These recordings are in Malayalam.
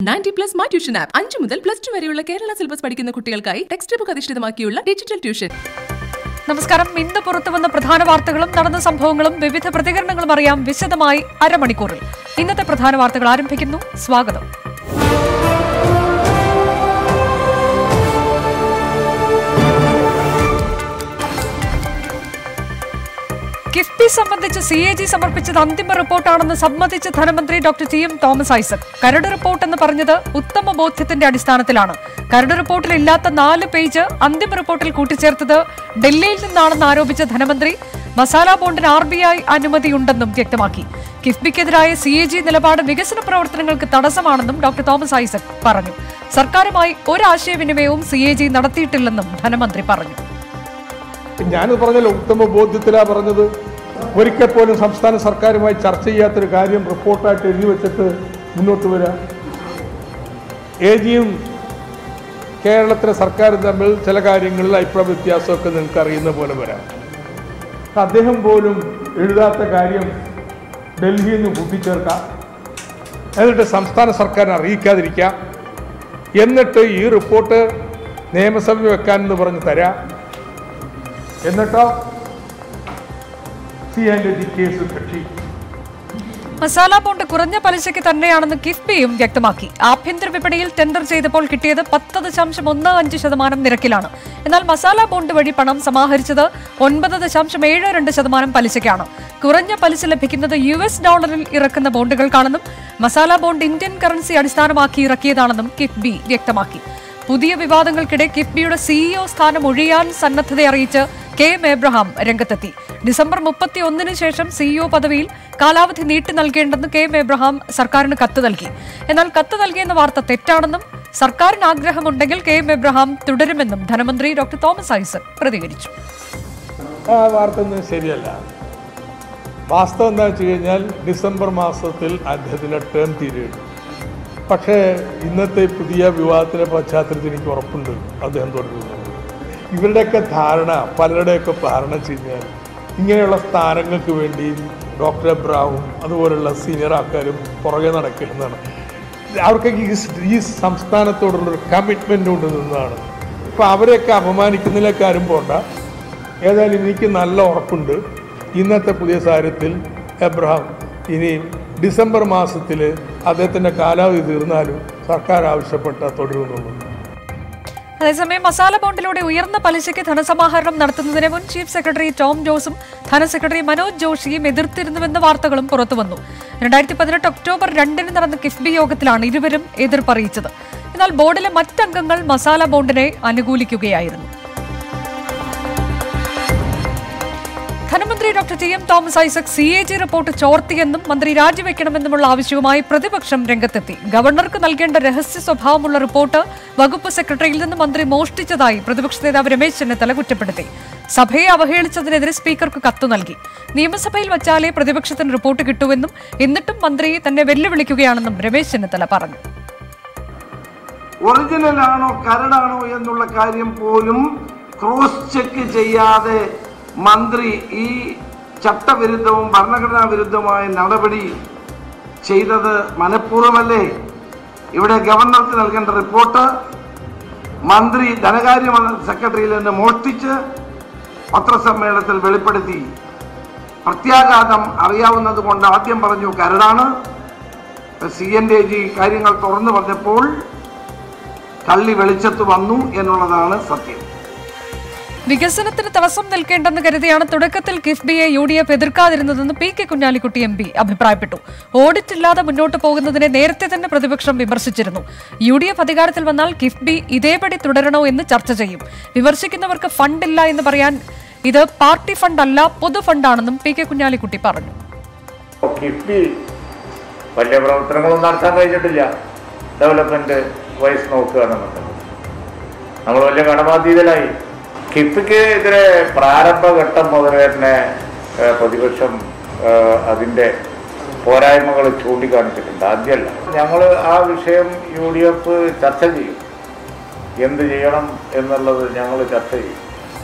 Ninety plus my tuition app അഞ്ചു മുതൽ പ്ലസ് ടു വരെയുള്ള കേരള സിലബസ് പഠിക്കുന്ന കുട്ടികൾക്കായി ടെക്സ്റ്റ് ബുക്ക് അധിഷ്ഠിതമാക്കിയുള്ള ഡിജിറ്റൽ ട്യൂഷൻ നമസ്കാരം ഇന്ന് പുറത്തു വന്ന പ്രധാന വാർത്തകളും നടന്ന സംഭവങ്ങളും വിവിധ പ്രതികരണങ്ങളും അറിയാം വിശദമായി അരമണിക്കൂറിൽ ഇന്നത്തെ പ്രധാന വാർത്തകൾ ആരംഭിക്കുന്നു സ്വാഗതം കിഫ്ബി സംബന്ധിച്ച് സി എ ജി സമർപ്പിച്ചത് അന്തിമ റിപ്പോർട്ടാണെന്ന് സമ്മതിച്ച ധനമന്ത്രി doctor T M Thomas Isaac കരട് റിപ്പോർട്ട് എന്ന് പറഞ്ഞത് ഉത്തമ ബോധ്യത്തിന്റെ അടിസ്ഥാനത്തിലാണ് കരട് റിപ്പോർട്ടിൽ ഇല്ലാത്ത നാല് പേജ് അന്തിമ റിപ്പോർട്ടിൽ കൂട്ടിച്ചേർത്തത് ഡൽഹിയിൽ നിന്നാണെന്ന് ആരോപിച്ച ധനമന്ത്രി മസാല ബോണ്ടിന് ആർ ബി ഐ അനുമതിയുണ്ടെന്നും വ്യക്തമാക്കി കിഫ്ബിക്കെതിരായ സി എ ജി നിലപാട് വികസന പ്രവർത്തനങ്ങൾക്ക് തടസ്സമാണെന്നും ഡോക്ടർ തോമസ് ഐസക് പറഞ്ഞു സർക്കാരുമായി ഒരു ആശയവിനിമയവും സി എ ജി നടത്തിയിട്ടില്ലെന്നും ധനമന്ത്രി പറഞ്ഞു ഞാനിത് പറഞ്ഞല്ലോ ഉത്തമ ബോധ്യത്തിലാ പറഞ്ഞത് ഒരിക്കൽ പോലും സംസ്ഥാന സർക്കാരുമായി ചർച്ച ചെയ്യാത്തൊരു കാര്യം റിപ്പോർട്ടായിട്ട് എഴുതി വെച്ചിട്ട് മുന്നോട്ട് വരാം എ ജിയും കേരളത്തിലെ സർക്കാരും തമ്മിൽ ചില കാര്യങ്ങളിൽ അഭിപ്രായ വ്യത്യാസമൊക്കെ നിങ്ങൾക്ക് അറിയുന്ന പോലെ വരാം അദ്ദേഹം പോലും എഴുതാത്ത കാര്യം ഡൽഹിയിൽ നിന്ന് കൂട്ടിച്ചേർക്കാം എന്നിട്ട് സംസ്ഥാന സർക്കാരിനെ അറിയിക്കാതിരിക്കാം എന്നിട്ട് ഈ റിപ്പോർട്ട് നിയമസഭയിൽ വെക്കാനെന്ന് പറഞ്ഞ് തരാം എന്നിട്ടോ സി ആൻഡ് ഡി കേസ് കക്ഷി മസാല ബോണ്ട് കുറഞ്ഞ പലിശയ്ക്ക് തന്നെയാണെന്ന് കിഫ്ബിയും വ്യക്തമാക്കി ആഭ്യന്തര വിപണിയിൽ ടെൻഡർ ചെയ്തപ്പോൾ കിട്ടിയത് പത്ത് ദശാംശം ഒന്ന് അഞ്ച് ശതമാനം നിരക്കിലാണ് എന്നാൽ മസാല ബോണ്ട് വഴി പണം സമാഹരിച്ചത് ഒൻപത് ദശാംശം ഏഴ് രണ്ട് ശതമാനം പലിശയ്ക്കാണ് കുറഞ്ഞ പലിശ ലഭിക്കുന്നത് യു എസ് ഡോളറിൽ ഇറക്കുന്ന ബോണ്ടുകൾക്കാണെന്നും മസാല ബോണ്ട് ഇന്ത്യൻ കറൻസി അടിസ്ഥാനമാക്കി ഇറക്കിയതാണെന്നും കിഫ്ബി വ്യക്തമാക്കി പുതിയ വിവാദങ്ങൾക്കിടെ കിഫ്ബിയുടെ സിഇഒ സ്ഥാനം ഒഴിയാൻ സന്നദ്ധത അറിയിച്ച് കെ എം എബ്രഹാം രംഗത്തെത്തി ഡിസംബർ മുപ്പത്തി ഒന്നിന് ശേഷം സിഇഒ പദവിയിൽ കാലാവധി നീട്ടി നൽകേണ്ടെന്ന് കെ എം എബ്രഹാം സർക്കാരിന് കത്ത് നൽകി എന്നാൽ കത്ത് നൽകിയെന്ന വാർത്ത തെറ്റാണെന്നും സർക്കാരിന് ആഗ്രഹമുണ്ടെങ്കിൽ കെ എം എബ്രഹാം തുടരുമെന്നും ധനമന്ത്രി ഡോക്ടർ തോമസ് ഐസക് പ്രതികരിച്ചു ആ വാർത്ത ഒന്നും ശരിയല്ല വാസ്തവം എന്താ വെച്ച് കഴിഞ്ഞാൽ ഡിസംബർ മാസത്തിൽ അദ്ദേഹത്തിൻ്റെ ടേം തീരുകയാണ് പക്ഷേ ഇന്നത്തെ പുതിയ വിവാദത്തിൻ്റെ പശ്ചാത്തലത്തിൽ എനിക്ക് ഉറപ്പുണ്ട് അദ്ദേഹം തുടരുന്നു ഇവരുടെയൊക്കെ ധാരണ പലരുടെയൊക്കെ ധാരണ വെച്ച് കഴിഞ്ഞാൽ ഇങ്ങനെയുള്ള സ്ഥാനങ്ങൾക്ക് വേണ്ടി ഡോക്ടർ എബ്രാവും അതുപോലുള്ള സീനിയർ ആൾക്കാരും പുറകെ നടക്കുന്നതാണ് അവർക്കൊക്കെ ഈ സ് ഈ സംസ്ഥാനത്തോടുള്ളൊരു കമ്മിറ്റ്മെൻ്റ് കൊണ്ട് നിന്നതാണ് ഇപ്പോൾ അവരെയൊക്കെ അപമാനിക്കുന്നതിലേക്ക് ആരും പോണ്ട ഏതായാലും എനിക്ക് നല്ല ഉറപ്പുണ്ട് ഇന്നത്തെ പുതിയ സാഹചര്യത്തിൽ എബ്രഹാം ഇനി ഡിസംബർ മാസത്തിൽ അദ്ദേഹത്തിൻ്റെ കാലാവധി തീർന്നാലും സർക്കാർ ആവശ്യപ്പെട്ട തുടരുമെന്നുള്ളൂ അതേസമയം മസാല ബോണ്ടിലൂടെ ഉയർന്ന പലിശയ്ക്ക് ധനസമാഹരണം നടത്തുന്നതിനെ മുൻ ചീഫ് സെക്രട്ടറി ടോം ജോസും ധനസെക്രട്ടറി മനോജ് ജോഷിയും എതിർത്തിരുന്നുവെന്ന വാർത്തകളും പുറത്തുവന്നു രണ്ടായിരത്തി പതിനെട്ട് ഒക്ടോബർ രണ്ടിന് നടന്ന കിഫ്ബി യോഗത്തിലാണ് ഇരുവരും എതിർപ്പറിയിച്ചത് എന്നാൽ ബോർഡിലെ മറ്റംഗങ്ങൾ മസാല ബോണ്ടിനെ അനുകൂലിക്കുകയായിരുന്നു ധനമന്ത്രി doctor T M Thomas Isaac C A G report ചോർത്തിയെന്നും മന്ത്രി രാജിവെക്കണമെന്നുമുള്ള ആവശ്യവുമായി പ്രതിപക്ഷം രംഗത്തെത്തി ഗവർണർക്ക് നൽകേണ്ട രഹസ്യ സ്വഭാവമുള്ള റിപ്പോർട്ട് വകുപ്പ് സെക്രട്ടറിയിൽ നിന്ന് മന്ത്രി മോഷ്ടിച്ചതായി പ്രതിപക്ഷ നേതാവ് രമേശ് ചെന്നിത്തല കുറ്റപ്പെടുത്തി സഭയെ അവഹേളിച്ചതിനെതിരെ സ്പീക്കർക്ക് കത്ത് നൽകി നിയമസഭയിൽ വച്ചാലേ പ്രതിപക്ഷത്തിന് റിപ്പോർട്ട് കിട്ടുമെന്നും എന്നിട്ടും മന്ത്രി തന്നെ വെല്ലുവിളിക്കുകയാണെന്നും രമേശ് ചെന്നിത്തല പറഞ്ഞു ഒറിജിനൽ ആണോ കരടാണോ എന്നുള്ള കാര്യം പോലും ക്രോസ് ചെക്ക് ചെയ്യാതെ മന്ത്രി ഈ ചട്ടവിരുദ്ധവും ഭരണഘടനാ വിരുദ്ധവുമായ നടപടി ചെയ്തത് മനഃപൂർവ്വമല്ലേ ഇവിടെ ഗവർണർക്ക് നൽകേണ്ട റിപ്പോർട്ട് മന്ത്രി ധനകാര്യ സെക്രട്ടറിയിൽ നിന്ന് മോഷ്ടിച്ച് പത്രസമ്മേളനത്തിൽ വെളിപ്പെടുത്തി പ്രത്യാഘാതം അറിയാവുന്നത് കൊണ്ട് ആദ്യം പറഞ്ഞു കരടാണ് സി എൻ ഡി ജി കാര്യങ്ങൾ തുറന്നു പറഞ്ഞപ്പോൾ കള്ളി വെളിച്ചത്ത് വന്നു എന്നുള്ളതാണ് സത്യം വികസനത്തിന് തടസ്സം നിൽക്കേണ്ടെന്ന് കരുതിയാണ് തുടക്കത്തിൽ കിഫ്ബിയെ യു ഡി എഫ് എതിർക്കാതിരുന്നതെന്ന് P K Kunhalikutty M P അഭിപ്രായപ്പെട്ടു ഓഡിറ്റ് ഇല്ലാതെ മുന്നോട്ട് പോകുന്നതിനെ നേരത്തെ തന്നെ പ്രതിപക്ഷം വിമർശിച്ചിരുന്നു യു ഡി എഫ് അധികാരത്തിൽ വന്നാൽ കിഫ്ബി ഇതേപടി തുടരണോ എന്ന് ചർച്ച ചെയ്യും വിമർശിക്കുന്നവർക്ക് ഫണ്ടില്ല എന്ന് പറയാൻ ഇത് പാർട്ടി ഫണ്ടല്ല പൊതു ഫണ്ടാണെന്നും പി കെ കുഞ്ഞാലിക്കുട്ടി പറഞ്ഞു കിഫ്ബി വലിയ പ്രവർത്തനങ്ങളൊന്നും നടത്താൻ കഴിഞ്ഞിട്ടില്ല ഡെവലപ്മെന്റ് വയസ്സ് നോക്കുകയാണെന്നുണ്ടെങ്കിൽ നമ്മൾ വലിയ കടബാധ്യതയിലായി കിഫ്ബിക്ക് എതിരെ പ്രാരംഭഘട്ടം മുതൽ തന്നെ ഏഹ്, പ്രതിപക്ഷം ഏഹ്, അതിൻ്റെ പോരായ്മകൾ ചൂണ്ടിക്കാണിച്ചിട്ടുണ്ട് ആദ്യമല്ല ഞങ്ങൾ ആ വിഷയം യു ഡി എഫ് ചർച്ച ചെയ്യും എന്ത് ചെയ്യണം എന്നുള്ളത് ഞങ്ങൾ ചർച്ച ചെയ്യും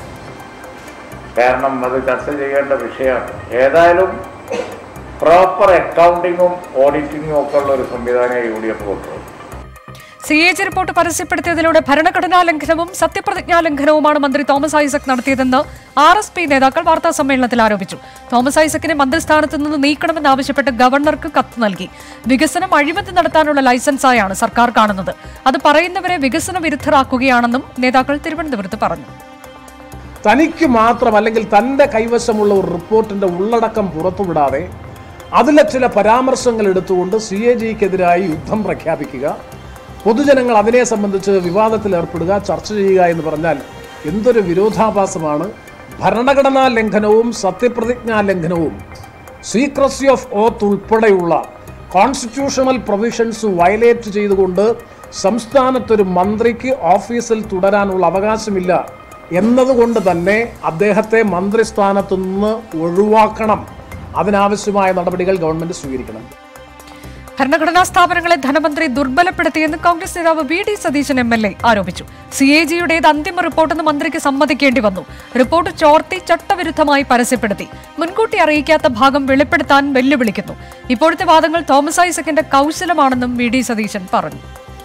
കാരണം അത് ചർച്ച ചെയ്യേണ്ട വിഷയമാണ് ഏതായാലും പ്രോപ്പർ അക്കൗണ്ടിങ്ങും ഓഡിറ്റിങ്ങും ഒക്കെ ഉള്ള ഒരു സംവിധാനം യു ഡി എഫ് കൊണ്ടുവരും സി എ ജി റിപ്പോർട്ട് പരസ്യപ്പെടുത്തിയതിലൂടെ ഭരണഘടനാ ലംഘനവും സത്യപ്രതിജ്ഞാ ലംഘനവുമാണ് മന്ത്രി തോമസ് ഐസക് നടത്തിയതെന്ന് ആർ എസ് പി നേതാക്കൾ വാർത്താ സമ്മേളനത്തിൽ ആരോപിച്ചു തോമസ് ഐസക്കിനെ മന്ത്രിസ്ഥാനത്ത് നിന്ന് നീക്കണമെന്നാവശ്യപ്പെട്ട് ഗവർണർക്ക് കത്ത് നൽകി വികസനം അഴിമതി നടത്താനുള്ള ലൈസൻസായാണ് സർക്കാർ കാണുന്നത് അത് പറയുന്നവരെ വികസന വിരുദ്ധരാക്കുകയാണെന്നും നേതാക്കൾ തിരുവനന്തപുരത്ത് പറഞ്ഞു തനിക്ക് മാത്രം അല്ലെങ്കിൽ തൻ്റെ കൈവശമുള്ള ഒരു റിപ്പോർട്ടിൻ്റെ ഉള്ളടക്കം പുറത്തുവിടാതെ അതിലെ ചില പരാമർശങ്ങൾ എടുത്തുകൊണ്ട് സി എ ജിക്കെതിരായി യുദ്ധം പ്രഖ്യാപിക്കുക പൊതുജനങ്ങൾ അതിനെ സംബന്ധിച്ച് വിവാദത്തിൽ ഏർപ്പെടുക ചർച്ച ചെയ്യുക എന്ന് പറഞ്ഞാൽ എന്തൊരു വിരോധാഭാസമാണ് ഭരണഘടനാ ലംഘനവും സത്യപ്രതിജ്ഞാ ലംഘനവും സീക്രസി ഓഫ് ഓത്ത് ഉൾപ്പെടെയുള്ള കോൺസ്റ്റിറ്റ്യൂഷണൽ പ്രൊവിഷൻസ് വയലേറ്റ് ചെയ്തുകൊണ്ട് സംസ്ഥാനത്തൊരു മന്ത്രിക്ക് ഓഫീസിൽ തുടരാനുള്ള അവകാശമില്ല എന്നതുകൊണ്ട് തന്നെ അദ്ദേഹത്തെ മന്ത്രിസ്ഥാനത്തു നിന്ന് ഒഴിവാക്കണം അതിനാവശ്യമായ നടപടികൾ ഗവൺമെന്റ് സ്വീകരിക്കണം ഭരണഘടനാ സ്ഥാപനങ്ങളെ ധനമന്ത്രി ദുർബലപ്പെടുത്തിയെന്ന് കോൺഗ്രസ് നേതാവ് V D Satheesan M L A ആരോപിച്ചു സി എ ജിയുടേത് അന്തിമ റിപ്പോർട്ടെന്ന് മന്ത്രിക്ക് സമ്മതിക്കേണ്ടി വന്നു റിപ്പോർട്ട് ചോർത്തി ചട്ടവിരുദ്ധമായി പരസ്യപ്പെടുത്തി മുൻകൂട്ടി അറിയിക്കാത്ത ഭാഗം വെളിപ്പെടുത്താൻ വെല്ലുവിളിക്കുന്നു ഇപ്പോഴത്തെ വാദങ്ങൾ തോമസ് ഐസക്കിന്റെ കൗശലമാണെന്നും വി ഡി സതീശൻ പറഞ്ഞു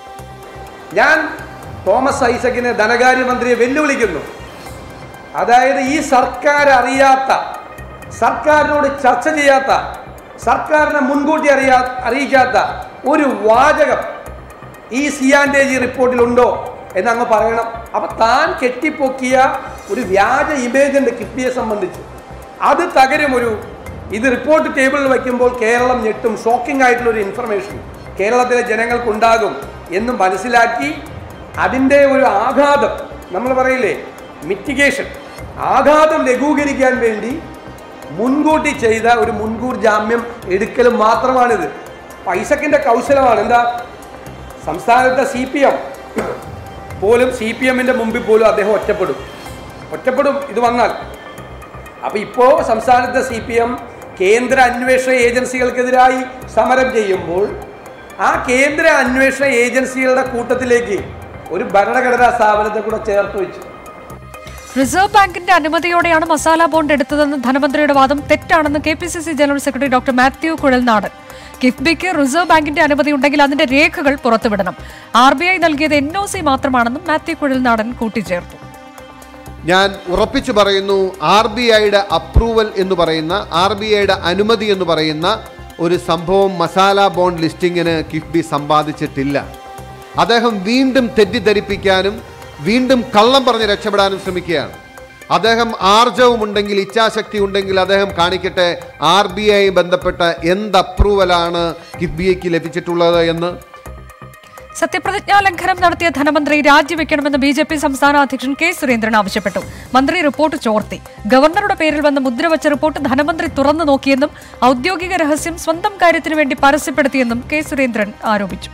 ഞാൻ തോമസ് ഐസക്കിനെ ധനകാര്യമന്ത്രിയെ വെല്ലുവിളിക്കുന്നു അതായത് ഈ സർക്കാർ അറിയാത്ത സർക്കാരിനോട് ചർച്ച ചെയ്യാത്ത സർക്കാരിനെ മുൻകൂട്ടി അറിയാ അറിയിക്കാത്ത ഒരു വാചകം ഈ സിയാൻഡേജി റിപ്പോർട്ടിലുണ്ടോ എന്ന് അങ്ങ് പറയണം അപ്പൊ താൻ കെട്ടിപ്പൊക്കിയ ഒരു വ്യാജ ഇമേജ് ഉണ്ട് കിഫ്ബിയെ സംബന്ധിച്ച് അത് തകരും ഒരു ഇത് റിപ്പോർട്ട് ടേബിളിൽ വയ്ക്കുമ്പോൾ കേരളം ഞെട്ടും ഷോക്കിംഗ് ആയിട്ടുള്ള ഒരു ഇൻഫർമേഷൻ കേരളത്തിലെ ജനങ്ങൾക്കുണ്ടാകും എന്ന് മനസ്സിലാക്കി അതിൻ്റെ ഒരു ആഘാതം നമ്മൾ പറയില്ലേ മിറ്റിഗേഷൻ ആഘാതം ലഘൂകരിക്കാൻ വേണ്ടി മുൻകൂട്ടി ചെയ്ത ഒരു മുൻകൂർ ജാമ്യം എടുക്കലും മാത്രമാണിത് പൈസക്കിൻ്റെ കൗശലമാണ് എന്താ സംസ്ഥാനത്തെ സി പി എം പോലും സി പി എമ്മിൻ്റെ മുമ്പിൽ പോലും അദ്ദേഹം ഒറ്റപ്പെടും ഒറ്റപ്പെടും ഇത് വന്നാൽ അപ്പോൾ ഇപ്പോൾ സംസ്ഥാനത്തെ സി പി എം കേന്ദ്ര അന്വേഷണ ഏജൻസികൾക്കെതിരായി സമരം ചെയ്യുമ്പോൾ ആ കേന്ദ്ര അന്വേഷണ ഏജൻസികളുടെ കൂട്ടത്തിലേക്ക് ഒരു ഭരണഘടനാ സ്ഥാപനത്തെ കൂടെ ചേർത്ത് വെച്ചു റിസർവ് ബാങ്കിന്റെ അനുമതിയോടെയാണ് മസാല ബോണ്ട് എടുത്തതെന്ന് ധനമന്ത്രിയുടെ വാദം തെറ്റാണെന്ന് K P C C general secretary doctor Mathew Kuzhalnadan കിഫ്ബിക്ക് റിസർവ് ബാങ്കിന്റെ അനുമതി ഉണ്ടെങ്കിൽ അതിന്റെ രേഖകൾ പുറത്തുവിടണം ആർ ബി ഐ നൽകിയത് എൻ ഒ സി മാത്രമാണെന്നും മാത്യു കുഴൽനാടൻ കൂട്ടിച്ചേർത്തു ഞാൻ ഉറപ്പിച്ചു പറയുന്നു ആർ ബി ഐയുടെ അപ്രൂവൽ എന്ന് പറയുന്ന ആർ ബി ഐയുടെ അനുമതി എന്ന് പറയുന്ന ഒരു സംഭവം മസാല ബോണ്ട് ലിസ്റ്റിങ്ങിന് കിഫ്ബി സമ്പാദിച്ചിട്ടില്ല അദ്ദേഹം വീണ്ടും തെറ്റിദ്ധരിപ്പിക്കാനും വീണ്ടും കള്ളം പറഞ്ഞ് രക്ഷപ്പെടാനും ശ്രമിക്കുകയാണ് അദ്ദേഹം ആർജവമുണ്ടെങ്കിൽ ഇച്ഛാശക്തി ഉണ്ടെങ്കിൽ അദ്ദേഹം കാണിക്കട്ടെ ആർ ബി ഐ ബന്ധപ്പെട്ട എന്ത് അപ്രൂവലാണ് കിഫ്ബിക്ക് ലഭിച്ചിട്ടുള്ളത് എന്ന് സത്യപ്രതിജ്ഞാ ലംഘനം നടത്തിയ ധനമന്ത്രി രാജിവെക്കണമെന്ന് ബി ജെ പി സംസ്ഥാന അധ്യക്ഷൻ കെ സുരേന്ദ്രൻ ആവശ്യപ്പെട്ടു മന്ത്രി റിപ്പോർട്ട് ചോർത്തി ഗവർണറുടെ പേരിൽ വന്ന മുദ്രവച്ച റിപ്പോർട്ട് ധനമന്ത്രി തുറന്നു നോക്കിയെന്നും ഔദ്യോഗിക രഹസ്യം സ്വന്തം കാര്യത്തിനു വേണ്ടി പരസ്യപ്പെടുത്തിയെന്നും കെ സുരേന്ദ്രൻ ആരോപിച്ചു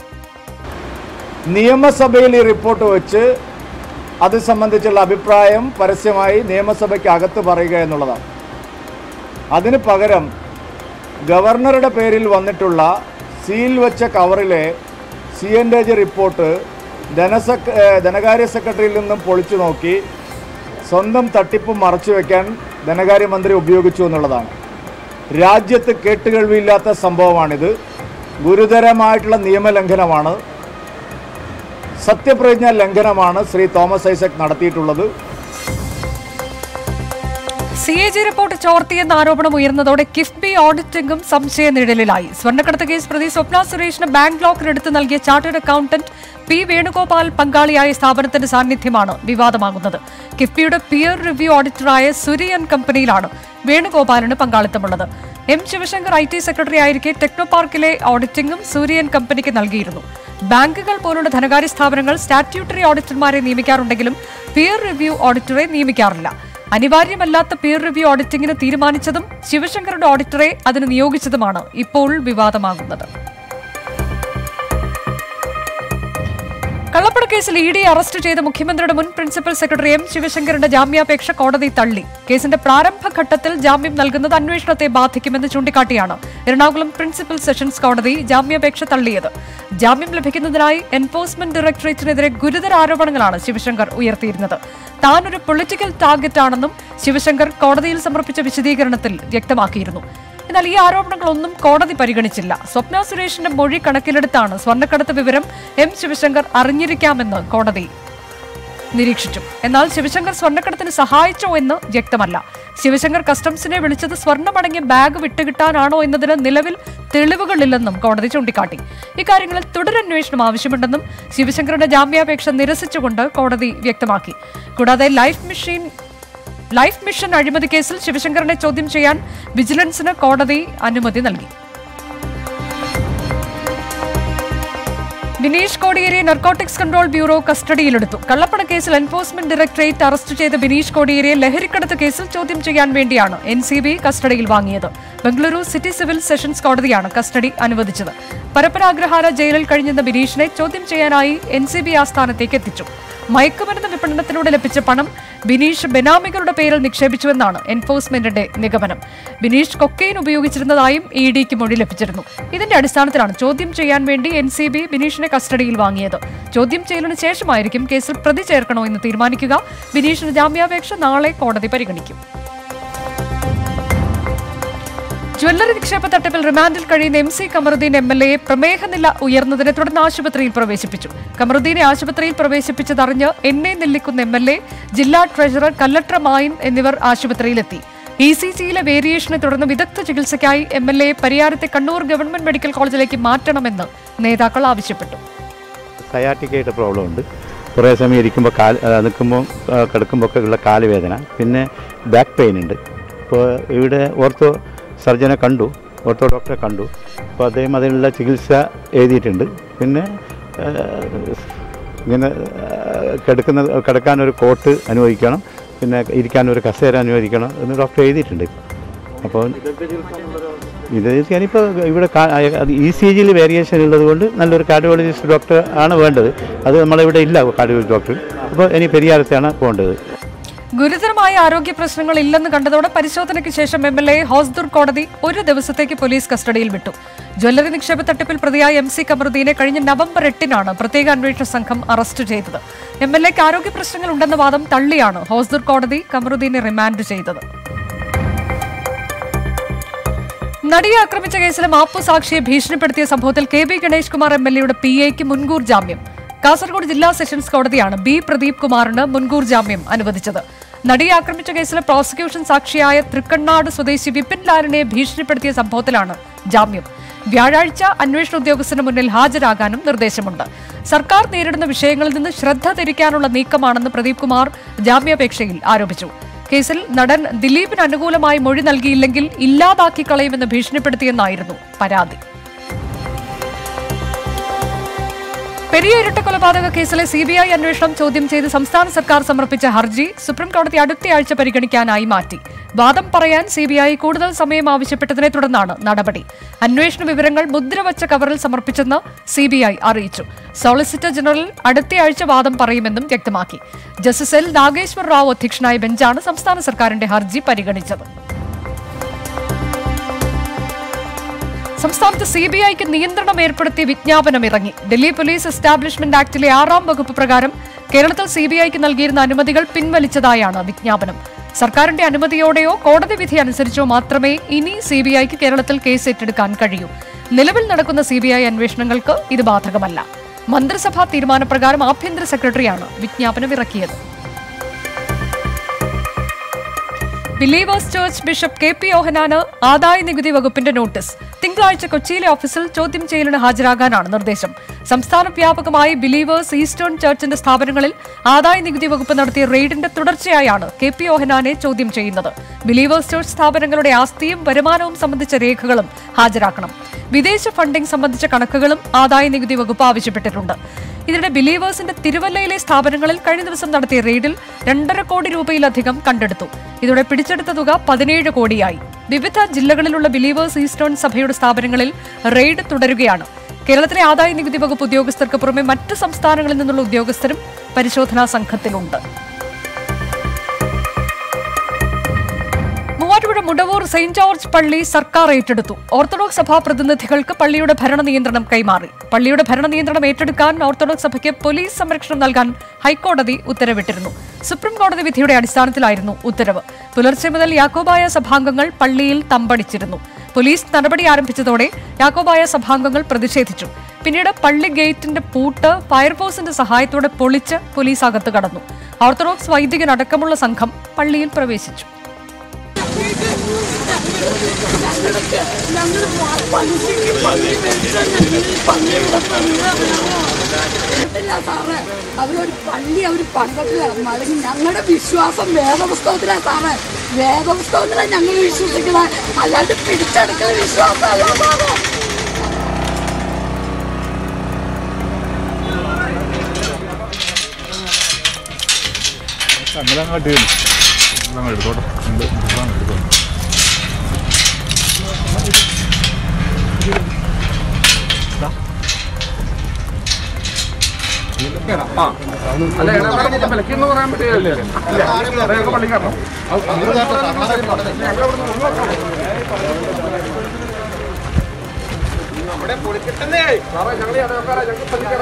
നിയമസഭയിൽ ഈ റിപ്പോർട്ട് വെച്ച് അത് സംബന്ധിച്ചുള്ള അഭിപ്രായം പരസ്യമായി നിയമസഭയ്ക്ക് അകത്ത് പറയുക എന്നുള്ളതാണ് അതിന് പകരം ഗവർണറുടെ പേരിൽ വന്നിട്ടുള്ള സീൽ വെച്ച കവറിലെ സി എൻ ഡേജ് റിപ്പോർട്ട് ധനസെക് ഏഹ് ധനകാര്യ സെക്രട്ടറിയിൽ നിന്നും പൊളിച്ചു നോക്കി സ്വന്തം തട്ടിപ്പ് മറച്ചു വയ്ക്കാൻ ധനകാര്യമന്ത്രി ഉപയോഗിച്ചു എന്നുള്ളതാണ് രാജ്യത്ത് കേട്ടുകേൾവിയില്ലാത്ത സംഭവമാണിത് ഗുരുതരമായിട്ടുള്ള നിയമലംഘനമാണ് സത്യപ്രതിജ്ഞ ലംഘനമാണ് ശ്രീ തോമസ് ഐസക് നടത്തിയിട്ടുള്ളത് സി എ ജി റിപ്പോർട്ട് ചോർത്തിയെന്ന ആരോപണം ഉയർന്നതോടെ കിഫ്ബി ഓഡിറ്റിംഗും സംശയ നിഴലിലായി സ്വർണ്ണക്കടത്ത് കേസ് പ്രതി സ്വപ്ന സുരേഷിന് ബാങ്ക് ലോക്കർ എടുത്ത് നൽകിയ ചാർട്ടേഡ് അക്കൗണ്ടന്റ് പി വേണുഗോപാൽ പങ്കാളിയായ സ്ഥാപനത്തിന്റെ സാന്നിധ്യമാണ് വിവാദമാകുന്നത് കിഫ്ബിയുടെ പിയർ റിവ്യൂ ഓഡിറ്ററായ സുരിയൻ കമ്പനിയിലാണ് വേണുഗോപാലിന് പങ്കാളിത്തമുള്ളത് M Sivasankar I T secretary ആയിരിക്കെ ടെക്നോ പാർക്കിലെ ഓഡിറ്റിംഗും സൂര്യൻ കമ്പനിക്ക് നൽകിയിരുന്നു ബാങ്കുകൾ പോലുള്ള ധനകാര്യ സ്ഥാപനങ്ങൾ സ്റ്റാറ്റ്യൂട്ടറി ഓഡിറ്റർമാരെ നിയമിക്കാറുണ്ടെങ്കിലും പിയർ റിവ്യൂ ഓഡിറ്ററെ നിയമിക്കാറില്ല അനിവാര്യമല്ലാത്ത പിയർ റിവ്യൂ ഓഡിറ്റിംഗിന് തീരുമാനിച്ചതും ശിവശങ്കറുടെ ഓഡിറ്ററെ അതിന് നിയോഗിച്ചതുമാണ് ഇപ്പോൾ വിവാദമാകുന്നത് കള്ളപ്പണ കേസിൽ ഇ ഡി അറസ്റ്റ് ചെയ്ത മുഖ്യമന്ത്രിയുടെ മുൻ പ്രിൻസിപ്പൽ സെക്രട്ടറി എം ശിവശങ്കറിന്റെ ജാമ്യാപേക്ഷ കോടതി തള്ളി കേസിന്റെ പ്രാരംഭഘട്ടത്തിൽ ജാമ്യം നൽകുന്നത് അന്വേഷണത്തെ ബാധിക്കുമെന്ന് ചൂണ്ടിക്കാട്ടിയാണ് എറണാകുളം പ്രിൻസിപ്പൽ സെഷൻസ് കോടതി ജാമ്യാപേക്ഷ തള്ളിയത് ജാമ്യം ലഭിക്കുന്നതിനായി എൻഫോഴ്സ്മെന്റ് ഡയറക്ടറേറ്റിനെതിരെ ഗുരുതര ആരോപണങ്ങളാണ് ശിവശങ്കർ ഉയർത്തിയിരുന്നത് താൻ ഒരു പൊളിറ്റിക്കൽ ടാർഗറ്റ് ആണെന്നും ശിവശങ്കർ കോടതിയിൽ സമർപ്പിച്ച വിശദീകരണത്തിൽ വ്യക്തമാക്കിയിരുന്നു എന്നാൽ ഈ ആരോപണങ്ങളൊന്നും കോടതി പരിഗണിച്ചില്ല സ്വപ്ന സുരേഷിന്റെ മൊഴി കണക്കിലെടുത്താണ് സ്വർണ്ണക്കടത്ത് വിവരം എം ശിവശങ്കർ അറിഞ്ഞിരിക്കാമെന്ന് കോടതി നിരീക്ഷിച്ചു എന്നാൽ ശിവശങ്കർ സ്വർണ്ണക്കടത്തിന് സഹായിച്ചോ എന്ന് വ്യക്തമല്ല ശിവശങ്കർ കസ്റ്റംസിനെ വിളിച്ചത് സ്വർണ്ണമടങ്ങിയ ബാഗ് വിട്ടുകിട്ടാനാണോ എന്നതിന് നിലവിൽ തെളിവുകളില്ലെന്നും കോടതി ചൂണ്ടിക്കാട്ടി ഇക്കാര്യങ്ങളിൽ തുടരന്വേഷണം ആവശ്യമുണ്ടെന്നും ശിവശങ്കറുടെ ജാമ്യാപേക്ഷ നിരസിച്ചുകൊണ്ട് കോടതി വ്യക്തമാക്കി കൂടാതെ ലൈഫ് മിഷൻ ലൈഫ് മിഷൻ അഴിമതി കേസിൽ ശിവശങ്കറിനെ ചോദ്യം ചെയ്യാൻ വിജിലൻസിന് കോടതി അനുമതി നൽകി ബിനീഷ് കോടിയേരിയെ നർക്കോട്ടിക്സ് കൺട്രോൾ ബ്യൂറോ കസ്റ്റഡിയിലെടുത്തു കള്ളപ്പണ കേസിൽ എൻഫോഴ്സ്മെന്റ് ഡയറക്ടറേറ്റ് അറസ്റ്റ് ചെയ്ത ബിനീഷ് കോടിയേരിയെ ലഹരിക്കടത്ത് കേസിൽ ചോദ്യം ചെയ്യാൻ വേണ്ടിയാണ് എൻ സി ബി കസ്റ്റഡിയിൽ വാങ്ങിയത് ബംഗളൂരു സിറ്റി സിവിൽ സെഷൻസ് കോടതിയാണ് കസ്റ്റഡി അനുവദിച്ചത് പരപ്പരാഗ്രഹാര ജയിലിൽ കഴിഞ്ഞിരുന്ന ബിനീഷിനെ ചോദ്യം ചെയ്യാനായി എൻ സി ബി ആസ്ഥാനത്തേക്ക് എത്തിച്ചു മയക്കുമരുന്ന് വിപണനത്തിലൂടെ ലഭിച്ച പണം ബിനീഷ് ബെനാമികളുടെ പേരിൽ നിക്ഷേപിച്ചുവെന്നാണ് എൻഫോഴ്സ്മെന്റിന്റെ നിഗമനം ബിനീഷ് കൊക്കെയിൻ ഉപയോഗിച്ചിരുന്നതായും ഇ ഡിക്ക് മൊഴി ലഭിച്ചിരുന്നു ഇതിന്റെ അടിസ്ഥാനത്തിലാണ് ചോദ്യം ചെയ്യാൻ വേണ്ടി എൻ സി ബി ബിനീഷിനെ കസ്റ്റഡിയിൽ വാങ്ങിയത് ചോദ്യം ചെയ്യലിന് ശേഷമായിരിക്കും കേസിൽ പ്രതി ചേർക്കണോ എന്ന് തീരുമാനിക്കുക ബിനീഷിന്റെ ജാമ്യാപേക്ഷ നാളെ കോടതി പരിഗണിക്കും ജ്വല്ലറി നിക്ഷേപ തട്ടിപ്പിൽ റിമാൻഡിൽ കഴിയുന്ന M C Kamaruddin M L എയെ പ്രമേഹനില ഉയർന്നതിനെ തുടർന്ന് ആശുപത്രിയിൽ പ്രവേശിപ്പിച്ചു കമറുദ്ദീനെ ആശുപത്രിയിൽ പ്രവേശിപ്പിച്ചതറിഞ്ഞ് N A Nellikunnu M L A ജില്ലാ ട്രഷറർ കല്ലട്ര മായിൻ എന്നിവർ ആശുപത്രിയിലെത്തി ഇ സി ജിയിലെ വേരിയേഷനെ തുടർന്ന് വിദഗ്ധ ചികിത്സയ്ക്കായി എം എൽ എ പരിയാരത്തെ കണ്ണൂർ ഗവൺമെന്റ് മെഡിക്കൽ കോളേജിലേക്ക് മാറ്റണമെന്ന് നേതാക്കൾ ആവശ്യപ്പെട്ടു സയാറ്റിക്കായിട്ട് പ്രോബ്ലം ഉണ്ട് കുറേ സമയം ഇരിക്കുമ്പോൾ കാൽ നിൽക്കുമ്പോൾ കിടക്കുമ്പോൾ ഒക്കെ ഉള്ള കാലുവേദന പിന്നെ ബാക്ക് പെയിൻ ഉണ്ട് അപ്പോൾ ഇവിടെ ഓർത്തോ സർജനെ കണ്ടു ഓർത്തോ ഡോക്ടറെ കണ്ടു അപ്പോൾ അദ്ദേഹം അതിനുള്ള ചികിത്സ എഴുതിയിട്ടുണ്ട് പിന്നെ ആ, ഇങ്ങനെ ആ, കിടക്കുന്ന കിടക്കാനൊരു കോട്ട് അനുവദിക്കണം പിന്നെ ഇരിക്കാനൊരു കസേര അനുവദിക്കണം എന്ന് ഡോക്ടർ എഴുതിയിട്ടുണ്ട് അപ്പോൾ ഇത് ഞാനിപ്പോൾ ഇവിടെ ഇ സി ജിയിൽ വേരിയേഷൻ ഉള്ളത് കൊണ്ട് നല്ലൊരു കാർഡിയോളജിസ്റ്റ് ഡോക്ടർ ആണ് വേണ്ടത് അത് നമ്മളിവിടെ ഇല്ല കാർഡിയോളജി ഡോക്ടർ അപ്പോൾ ഇനി പെരിയാരത്തെയാണ് പോകേണ്ടത് ഗുരുതരമായ ആരോഗ്യ പ്രശ്നങ്ങൾ ഇല്ലെന്ന് കണ്ടതോടെ പരിശോധനയ്ക്ക് ശേഷം എം എൽ എ ഹോസ്ദുർ കോടതി ഒരു ദിവസത്തേക്ക് പോലീസ് കസ്റ്റഡിയിൽ വിട്ടു ജ്വല്ലറി നിക്ഷേപ തട്ടിപ്പിൽ പ്രതിയായ എം സി കമറുദ്ദീനെ കഴിഞ്ഞ നവംബർ എട്ടിനാണ് പ്രത്യേക അന്വേഷണ സംഘം അറസ്റ്റ് ചെയ്തത് എം എൽ എക്ക് ആരോഗ്യ പ്രശ്നങ്ങൾ ഉണ്ടെന്ന വാദം തള്ളിയാണ് ഹോസ്ദുർ കോടതി കമറുദ്ദീനെ റിമാൻഡ് ചെയ്തത് നടിയെ ആക്രമിച്ച കേസിലെ മാപ്പു സാക്ഷിയെ ഭീഷണിപ്പെടുത്തിയ സംഭവത്തിൽ K B Ganesh Kumar M L എയുടെ പി എക്ക് മുൻകൂർ ജാമ്യം കാസർഗോഡ് ജില്ലാ സെഷൻസ് കോടതിയാണ് ബി പ്രദീപ് കുമാറിന് മുൻകൂർ ജാമ്യം അനുവദിച്ചത് നടിയെ ആക്രമിച്ച കേസിലെ പ്രോസിക്യൂഷൻ സാക്ഷിയായ തൃക്കണ്ണാട് സ്വദേശി വിപിൻ ലാലിനെ ഭീഷണിപ്പെടുത്തിയ സംഭവത്തിലാണ് ജാമ്യം വ്യാഴാഴ്ച അന്വേഷണ ഉദ്യോഗസ്ഥന് മുന്നിൽ ഹാജരാകാനും നിർദ്ദേശമുണ്ട് സർക്കാർ നേരിടുന്ന വിഷയങ്ങളിൽ നിന്ന് ശ്രദ്ധ തിരിക്കാനുള്ള നീക്കമാണെന്ന് പ്രദീപ് കുമാർ ജാമ്യാപേക്ഷയിൽ ആരോപിച്ചു കേസിൽ നടൻ ദിലീപിന് അനുകൂലമായി മൊഴി നൽകിയില്ലെങ്കിൽ ഇല്ലാതാക്കി കളയുമെന്ന് ഭീഷണിപ്പെടുത്തിയെന്നായിരുന്നു പരാതി പെരിയ ഇരട്ടക്കൊലപാതക കേസിലെ സി ബി ഐ അന്വേഷണം ചോദ്യം ചെയ്ത് സംസ്ഥാന സർക്കാർ സമർപ്പിച്ച ഹർജി സുപ്രീം കോടതി അടുത്തയാഴ്ച പരിഗണിക്കാനായി മാറ്റി വാദം പറയാൻ സി ബി ഐ കൂടുതൽ സമയം ആവശ്യപ്പെട്ടതിനെ തുടർന്നാണ് നടപടി അന്വേഷണ വിവരങ്ങൾ മുദ്രവച്ച കവറിൽ സമർപ്പിച്ചെന്ന് സി ബി ഐ അറിയിച്ചു സോളിസിറ്റർ ജനറൽ അടുത്തയാഴ്ച വാദം പറയുമെന്നും വ്യക്തമാക്കി ജസ്റ്റിസ് എൽ നാഗേശ്വർ റാവു അധ്യക്ഷനായ ബെഞ്ചാണ് സംസ്ഥാന സർക്കാരിന്റെ ഹർജി പരിഗണിച്ചത് സംസ്ഥാനത്ത് സി ബി ഐക്ക് നിയന്ത്രണം ഏർപ്പെടുത്തിയ വിജ്ഞാപനം ഇറങ്ങി ഡൽഹി പോലീസ് എസ്റ്റാബ്ലിഷ്മെന്റ് ആക്ടിലെ ആറാം വകുപ്പ് പ്രകാരം കേരളത്തിൽ സി ബി ഐക്ക് നൽകിയിരുന്ന അനുമതികൾ പിൻവലിച്ചതായാണ് വിജ്ഞാപനം സർക്കാരിന്റെ അനുമതിയോടെയോ കോടതി വിധി അനുസരിച്ചോ മാത്രമേ ഇനി സി ബി ഐക്ക് കേരളത്തിൽ കേസ് ഏറ്റെടുക്കാൻ കഴിയൂ നിലവിൽ നടക്കുന്ന സി ബി ഐ അന്വേഷണങ്ങൾക്ക് ഇത് ബാധകമല്ല മന്ത്രിസഭാ തീരുമാനപ്രകാരം ആഭ്യന്തര സെക്രട്ടറിയാണ് വിജ്ഞാപനം ഇറക്കിയത് believers church bishop K P യോഹനാന് ആദായ നികുതി വകുപ്പിന്റെ നോട്ടീസ് തിങ്കളാഴ്ച കൊച്ചിയിലെ ഓഫീസിൽ ചോദ്യം ചെയ്യലിന് ഹാജരാകാനാണ് നിർദ്ദേശം സംസ്ഥാന വ്യാപകമായി ബിലീവേഴ്സ് ഈസ്റ്റേൺ ചർച്ചിന്റെ സ്ഥാപനങ്ങളിൽ ആദായ നികുതി വകുപ്പ് നടത്തിയ റെയ്ഡിന്റെ തുടർച്ചയായാണ് കെ പി യോഹനാനെ ചോദ്യം ചെയ്യുന്നത് ബിലീവേഴ്സ് ചർച്ച് സ്ഥാപനങ്ങളുടെ ആസ്തിയും വരുമാനവും സംബന്ധിച്ച രേഖകളും ഹാജരാക്കണം വിദേശ ഫണ്ടിംഗ് സംബന്ധിച്ച കണക്കുകളും ആദായ നികുതി വകുപ്പ് ആവശ്യപ്പെട്ടിട്ടുണ്ട് ഇതിനിടെ ബിലീവേഴ്സിന്റെ തിരുവല്ലയിലെ സ്ഥാപനങ്ങളിൽ കഴിഞ്ഞ ദിവസം നടത്തിയ റെയ്ഡിൽ രണ്ടര കോടി രൂപയിലധികം കണ്ടെടുത്തു ഇതോടെ പിടിച്ചെടുത്ത തുക പതിനേഴ് കോടിയായി വിവിധ ജില്ലകളിലുള്ള ബിലീവേഴ്സ് ഈസ്റ്റേൺ സഭയുടെ സ്ഥാപനങ്ങളിൽ റെയ്ഡ് തുടരുകയാണ് കേരളത്തിലെ ആദായ നികുതി വകുപ്പ് ഉദ്യോഗസ്ഥർക്ക് പുറമെ മറ്റ് സംസ്ഥാനങ്ങളിൽ നിന്നുള്ള ഉദ്യോഗസ്ഥരും പരിശോധനാ സംഘത്തിലുണ്ട് മൂവാറ്റുപുഴ മുടവൂർ സെയിന്റ് ജോർജ് പള്ളി സർക്കാർ ഏറ്റെടുത്തു ഓർത്തഡോക്സ് സഭാ പ്രതിനിധികൾക്ക് പള്ളിയുടെ ഭരണ നിയന്ത്രണം കൈമാറി പള്ളിയുടെ ഭരണ നിയന്ത്രണം ഏറ്റെടുക്കാൻ ഓർത്തഡോക്സ് സഭയ്ക്ക് പോലീസ് സംരക്ഷണം നൽകാൻ ഹൈക്കോടതി ഉത്തരവിട്ടിരുന്നു സുപ്രീം കോടതി വിധിയുടെ അടിസ്ഥാനത്തിലായിരുന്നു ഉത്തരവ് പുലർച്ചെ മുതൽ യാക്കോബായ സഭാംഗങ്ങൾ പള്ളിയിൽ തമ്പടിച്ചിരുന്നു പോലീസ് നടപടി ആരംഭിച്ചതോടെ യാക്കോബായ സഭാംഗങ്ങൾ പ്രതിഷേധിച്ചു പിന്നീട് പള്ളി ഗേറ്റിന്റെ പൂട്ട് ഫയർഫോഴ്സിന്റെ സഹായത്തോടെ പൊളിച്ച് പോലീസ് അകത്ത് കടന്നു ഓർത്തഡോക്സ് വൈദികനടക്കമുള്ള സംഘം പള്ളിയിൽ പ്രവേശിച്ചു ഇല്ല സാറേ അവരൊരു പള്ളി അവർ പണ്ടൊക്കെ കിടന്നു അല്ലെങ്കിൽ ഞങ്ങളുടെ വിശ്വാസം വേദപുസ്തകത്തിലാണ് സാറേ വേദപുസ്തകത്തിലാണ് ഞങ്ങൾ വിശ്വസിക്കുന്നത് അല്ലാണ്ട് പിടിച്ചെടുക്കുന്ന വിശ്വാസമല്ല സാറേ അല്ല ഇടപെടൽ വിലക്കെന്ന് പറയാൻ പറ്റില്ലല്ലേ അതൊക്കെ പള്ളിക്കാരണം നമ്മുടെ പൊളിക്കിട്ടുന്നേ സാറേ ഞങ്ങൾ ഈ അടവക്കാരാ ഞങ്ങൾ പള്ളിക്കാരാ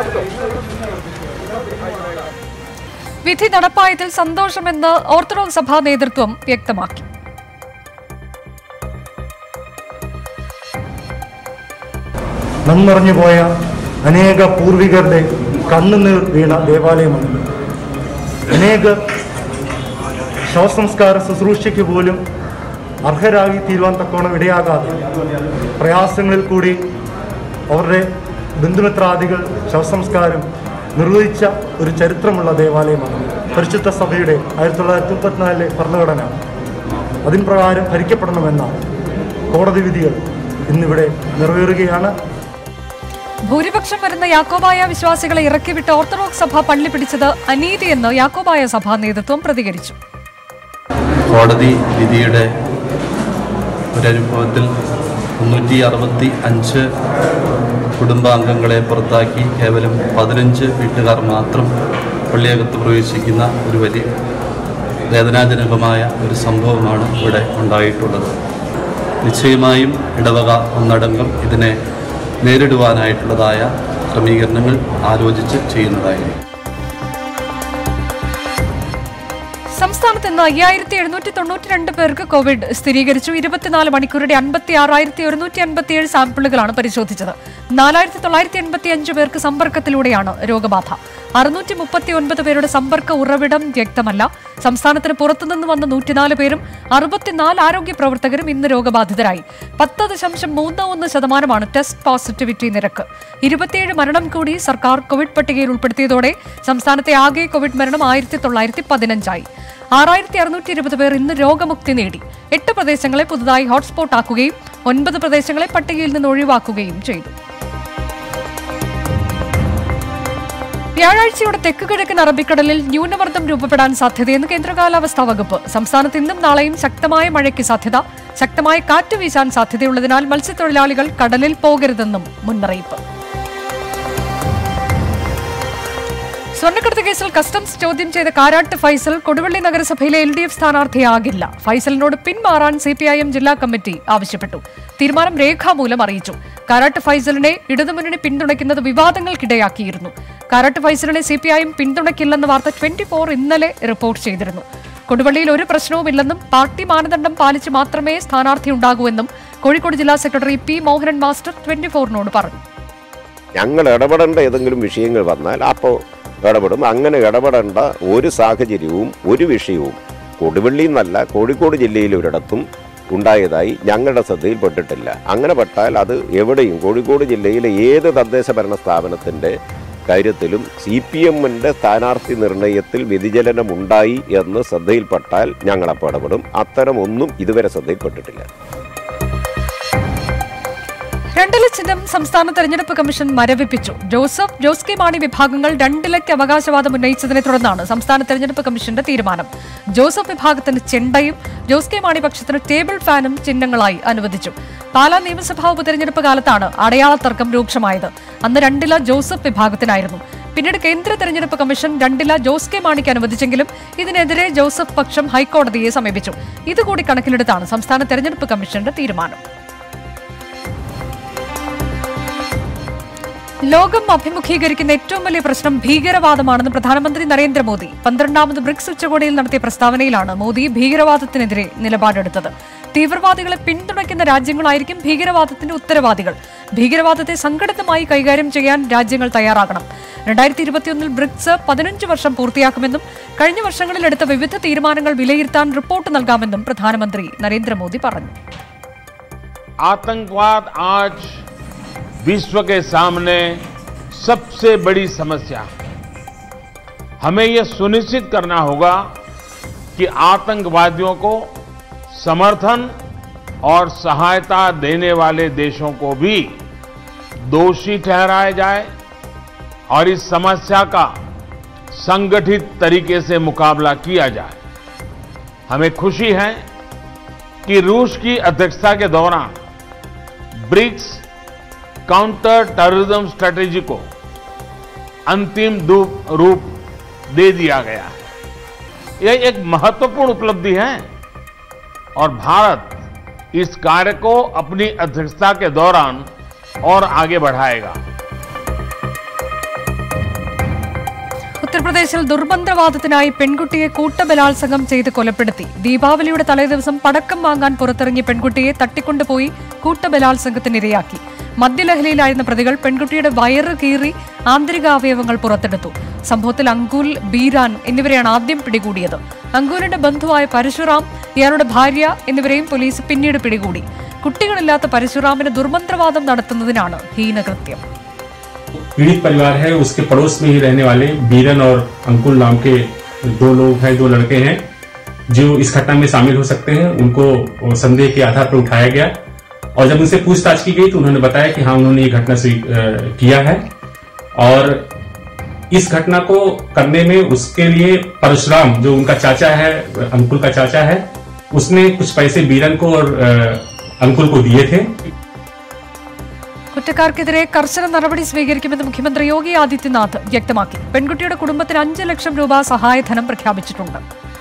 വിധി നടപ്പായതിൽ സന്തോഷമെന്ന് ഓർത്തഡോക്സ് സഭാ നേതൃത്വം വ്യക്തമാക്കി നന്നറിഞ്ഞു പോയ അനേക പൂർവികരുടെ കണ്ണുനീർ വീണ ദേവാലയമാണ് അനേക ശവസംസ്കാര ശുശ്രൂഷയ്ക്ക് പോലും അർഹരായി തീരുവാൻ തക്കോണം ഇടയാകാതെ പ്രയാസങ്ങളിൽ കൂടി അവരുടെ ബന്ധുമിത്രാദികൾ ശവസംസ്കാരം നിർവഹിച്ച ഒരു ചരിത്രമുള്ള ദേവാലയമാണ് പരിശുദ്ധ സഭയുടെ ആയിരത്തി തൊള്ളായിരത്തി മുപ്പത്തിനാലിലെ ഭരണഘടന അതിൻ പ്രകാരം ഭരിക്കപ്പെടണമെന്ന കോടതി വിധികൾ ഇന്നിവിടെ നിറവേറുകയാണ് ഭൂരിപക്ഷം വരുന്ന യാക്കോബായ വിശ്വാസികളെ ഇറക്കിവിട്ട് ഓർത്തഡോക്സ് സഭ പള്ളി പിടിച്ചത് അനീതിയെന്ന് യാക്കോബായ സഭാ നേതൃത്വം പ്രതികരിച്ചു കോടതി വിധിയുടെ ഒരനുഭവത്തിൽ മുന്നൂറ്റി അറുപത്തി അഞ്ച് കുടുംബാംഗങ്ങളെ പുറത്താക്കി കേവലം പതിനഞ്ച് വീട്ടുകാർ മാത്രം പള്ളിയകത്ത് പ്രവേശിക്കുന്ന ഒരു വലിയ വേദനാജനകമായ ഒരു സംഭവമാണ് ഇവിടെ ഉണ്ടായിട്ടുള്ളത് നിശ്ചയമായും ഇടവക ഒന്നടങ്കം ഇതിനെ നേരിടുവാനായിട്ടുള്ളതായ ക്രമീകരണങ്ങൾ ആലോചിച്ച് ചെയ്യുന്നതായിരിക്കും സംസ്ഥാനത്ത് ഇന്ന് അയ്യായിരത്തി എഴുന്നൂറ്റി തൊണ്ണൂറ്റി രണ്ട് പേർക്ക് കോവിഡ് സ്ഥിരീകരിച്ചു ഇരുപത്തിനാല് മണിക്കൂറുടെ അൻപത്തി ആറായിരത്തി ഒരുന്നൂറ്റി അൻപത്തിയേഴ് സാമ്പിളുകളാണ് പരിശോധിച്ചത് നാലായിരത്തി തൊള്ളായിരത്തി എൺപത്തി അഞ്ച് പേർക്ക് സമ്പർക്കത്തിലൂടെയാണ് രോഗബാധ അറുന്നൂറ്റി മുപ്പത്തി ഒൻപത് പേരുടെ സമ്പർക്ക ഉറവിടം വ്യക്തമല്ല സംസ്ഥാനത്തിന് പുറത്തുനിന്ന് വന്ന നൂറ്റിനാല് പേരും അറുപത്തിനാല് ആരോഗ്യ പ്രവർത്തകരും ഇന്ന് രോഗബാധിതരായി പത്ത് ദശാംശം മൂന്ന് ഒന്ന് ശതമാനമാണ് ടെസ്റ്റ് പോസിറ്റിവിറ്റി നിരക്ക് ഇരുപത്തിയേഴ് മരണം കൂടി സർക്കാർ കോവിഡ് പട്ടികയിൽ ഉൾപ്പെടുത്തിയതോടെ സംസ്ഥാനത്തെ ആകെ കോവിഡ് മരണം ആയിരത്തി തൊള്ളായിരത്തി പതിനഞ്ചായി ആറായിരത്തി അറുന്നൂറ്റി ഇരുപത് പേർ ഇന്ന് രോഗമുക്തി നേടി എട്ട് പ്രദേശങ്ങളെ പുതുതായി ഹോട്ട്സ്പോട്ട് ആക്കുകയും ഒൻപത് പ്രദേശങ്ങളെ പട്ടികയിൽ നിന്ന് ഒഴിവാക്കുകയും ചെയ്തു വ്യാഴാഴ്ചയോടെ തെക്ക് കിഴക്കൻ അറബിക്കടലിൽ ന്യൂനമർദ്ദം രൂപപ്പെടാൻ സാധ്യതയെന്ന് കേന്ദ്ര കാലാവസ്ഥാ വകുപ്പ് സംസ്ഥാനത്ത് ഇന്നും നാളെയും ശക്തമായ മഴയ്ക്ക് സാധ്യത ശക്തമായ കാറ്റ് വീശാൻ സാധ്യതയുള്ളതിനാൽ മത്സ്യത്തൊഴിലാളികൾ കടലിൽ പോകരുതെന്നും മുന്നറിയിപ്പ് സ്വർണ്ണക്കടത്ത് കേസിൽ കസ്റ്റംസ് ചോദ്യം ചെയ്ത കാരാട്ട് ഫൈസൽ കൊടുവള്ളി നഗരസഭയിലെ എൽ ഡി എഫ് സ്ഥാനാർത്ഥിയാകില്ല ഫൈസലിനോട് പിന്മാറാൻ സി പി ഐ എം ജില്ലാ കമ്മിറ്റി ആവശ്യപ്പെട്ടു തീരുമാനം രേഖാമൂലം അറിയിച്ചു കാരാട്ട് ഫൈസലിനെ ഇടതുമുന്നണി പിന്തുണയ്ക്കുന്നത് വിവാദങ്ങൾക്കിടയാക്കിയിരുന്നു കാരാട്ട് ഫൈസലിനെ സി പി ഐ എം പിന്തുണയ്ക്കില്ലെന്ന വാർത്ത ട്വന്റി ഫോർ ഇന്നലെ റിപ്പോർട്ട് ചെയ്തിരുന്നു കൊടുവള്ളിയിൽ ഒരു പ്രശ്നവുമില്ലെന്നും പാർട്ടി മാനദണ്ഡം പാലിച്ച് മാത്രമേ സ്ഥാനാർത്ഥി ഉണ്ടാകൂ കോഴിക്കോട് ജില്ലാ secretary P Mohanan master twenty ഫോറിനോട് പറഞ്ഞു ഞങ്ങൾ ഇടപെടേണ്ട ഏതെങ്കിലും വിഷയങ്ങൾ വന്നാൽ അപ്പോൾ ഇടപെടും അങ്ങനെ ഇടപെടേണ്ട ഒരു സാഹചര്യവും ഒരു വിഷയവും കൊടുവള്ളി എന്നല്ല കോഴിക്കോട് ജില്ലയിൽ ഒരിടത്തും ഉണ്ടായതായി ഞങ്ങളുടെ ശ്രദ്ധയിൽപ്പെട്ടിട്ടില്ല അങ്ങനെ പെട്ടാൽ അത് എവിടെയും കോഴിക്കോട് ജില്ലയിലെ ഏത് തദ്ദേശ ഭരണ സ്ഥാപനത്തിൻ്റെ കാര്യത്തിലും സി പി എമ്മിൻ്റെ സ്ഥാനാർത്ഥി നിർണയത്തിൽ വ്യതിചലനമുണ്ടായി എന്ന് ശ്രദ്ധയിൽപ്പെട്ടാൽ ഞങ്ങളപ്പോൾ ഇടപെടും അത്തരം ഒന്നും ഇതുവരെ ശ്രദ്ധയിൽപ്പെട്ടിട്ടില്ല രണ്ടില ചിഹ്നം സംസ്ഥാന തെരഞ്ഞെടുപ്പ് കമ്മീഷൻ മരവിപ്പിച്ചു ജോസഫ് ജോസ് കെ മാണി വിഭാഗങ്ങൾ രണ്ടിലയ്ക്ക് അവകാശവാദം ഉന്നയിച്ചതിനെ തുടർന്നാണ് സംസ്ഥാന തെരഞ്ഞെടുപ്പ് കമ്മീഷന്റെ തീരുമാനം ജോസഫ് വിഭാഗത്തിന് ചെണ്ടയും ജോസ് കെ മാണി പക്ഷത്തിന് ടേബിൾ ഫാനും ചിഹ്നങ്ങളായി അനുവദിച്ചു പാലാ നിയമസഭാ ഉപതെരഞ്ഞെടുപ്പ് കാലത്താണ് അടയാള തർക്കം രൂക്ഷമായത് അന്ന് രണ്ടില ജോസഫ് വിഭാഗത്തിനായിരുന്നു പിന്നീട് കേന്ദ്ര തെരഞ്ഞെടുപ്പ് കമ്മീഷൻ രണ്ടില ജോസ് കെ മാണിക്ക് അനുവദിച്ചെങ്കിലും ഇതിനെതിരെ ജോസഫ് പക്ഷം ഹൈക്കോടതിയെ സമീപിച്ചു ഇതുകൂടി കണക്കിലെടുത്താണ് സംസ്ഥാന തെരഞ്ഞെടുപ്പ് കമ്മീഷന്റെ തീരുമാനം ലോകം അഭിമുഖീകരിക്കുന്ന ഏറ്റവും വലിയ പ്രശ്നം ഭീകരവാദമാണെന്ന് പ്രധാനമന്ത്രി നരേന്ദ്രമോദി പന്ത്രണ്ടാമത് ബ്രിക്സ് ഉച്ചകോടിയിൽ നടത്തിയ പ്രസ്താവനയിലാണ് മോദി ഭീകരവാദത്തിനെതിരെ നിലപാടെടുത്തത് തീവ്രവാദികളെ പിന്തുണയ്ക്കുന്ന രാജ്യങ്ങളായിരിക്കും ഭീകരവാദത്തിന്റെ ഉത്തരവാദികൾ ഭീകരവാദത്തെ സംഘടിതമായി കൈകാര്യം ചെയ്യാൻ രാജ്യങ്ങൾ തയ്യാറാകണം രണ്ടായിരത്തി ഇരുപത്തിയൊന്നിൽ ബ്രിക്സ് പതിനഞ്ച് വർഷം പൂർത്തിയാക്കുമെന്നും കഴിഞ്ഞ വർഷങ്ങളിൽ എടുത്ത വിവിധ തീരുമാനങ്ങൾ വിലയിരുത്താൻ റിപ്പോർട്ട് നൽകാമെന്നും പ്രധാനമന്ത്രി നരേന്ദ്രമോദി പറഞ്ഞു आतंकवाद आज विश्व के सामने सबसे बड़ी समस्या है हमें यह सुनिश्चित करना होगा कि आतंकवादियों को समर्थन और सहायता देने वाले देशों को भी दोषी ठहराया जाए और इस समस्या का संगठित तरीके से मुकाबला किया जाए हमें खुशी है कि रूस की अध्यक्षता के दौरान ब्रिक्स काउंटर टेररिज्म स्ट्रेटेजी को अंतिम दू- रूप दे दिया गया है यह एक महत्वपूर्ण उपलब्धि है और भारत इस कार्य को अपनी अध्यक्षता के दौरान और आगे बढ़ाएगा ഉത്തർപ്രദേശിൽ ദുർമന്ത്രവാദത്തിനായി പെൺകുട്ടിയെ കൂട്ടബലാത്സംഗം ചെയ്ത് കൊലപ്പെടുത്തി ദീപാവലിയുടെ തലേദിവസം പടക്കം വാങ്ങാൻ പുറത്തിറങ്ങിയ പെൺകുട്ടിയെ തട്ടിക്കൊണ്ടുപോയി കൂട്ടബലാത്സംഗത്തിനിരയാക്കി മദ്യലഹരിയിലായിരുന്ന പ്രതികൾ പെൺകുട്ടിയുടെ വയറ് കീറി ആന്തരികാവയവങ്ങൾ പുറത്തെടുത്തു സംഭവത്തിൽ അങ്കുൽ ബീരാൻ എന്നിവരെയാണ് ആദ്യം പിടികൂടിയത് അങ്കുലിന്റെ ബന്ധുവായ പരശുറാം ഇയാളുടെ ഭാര്യ എന്നിവരെയും പോലീസ് പിന്നീട് പിടികൂടി കുട്ടികളില്ലാത്ത പരശുറാമിന് ദുർമന്ത്രവാദം നടത്തുന്നതിനാണ് ഹീനകൃത്യം पीड़ित परिवार है उसके पड़ोस में ही रहने वाले बीरन और अंकुल नाम के दो लोग हैं दो लड़के हैं जो इस घटना में शामिल हो सकते हैं उनको संदेह के आधार पर उठाया गया और जब उनसे पूछताछ की गई तो उन्होंने बताया कि हाँ उन्होंने ये घटना स्वी- अ, किया है और इस घटना को करने में उसके लिए परशुराम जो उनका चाचा है अंकुल का चाचा है उसने कुछ पैसे बीरन को और अ, अंकुल को दिए थे കുറ്റക്കാർക്കെതിരെ കർശന നടപടി സ്വീകരിക്കുമെന്ന് മുഖ്യമന്ത്രി യോഗി ആദിത്യനാഥ് വ്യക്തമാക്കി പെൺകുട്ടിയുടെ കുടുംബത്തിന് അഞ്ച് ലക്ഷം രൂപ സഹായധനം പ്രഖ്യാപിച്ചിട്ടുണ്ട്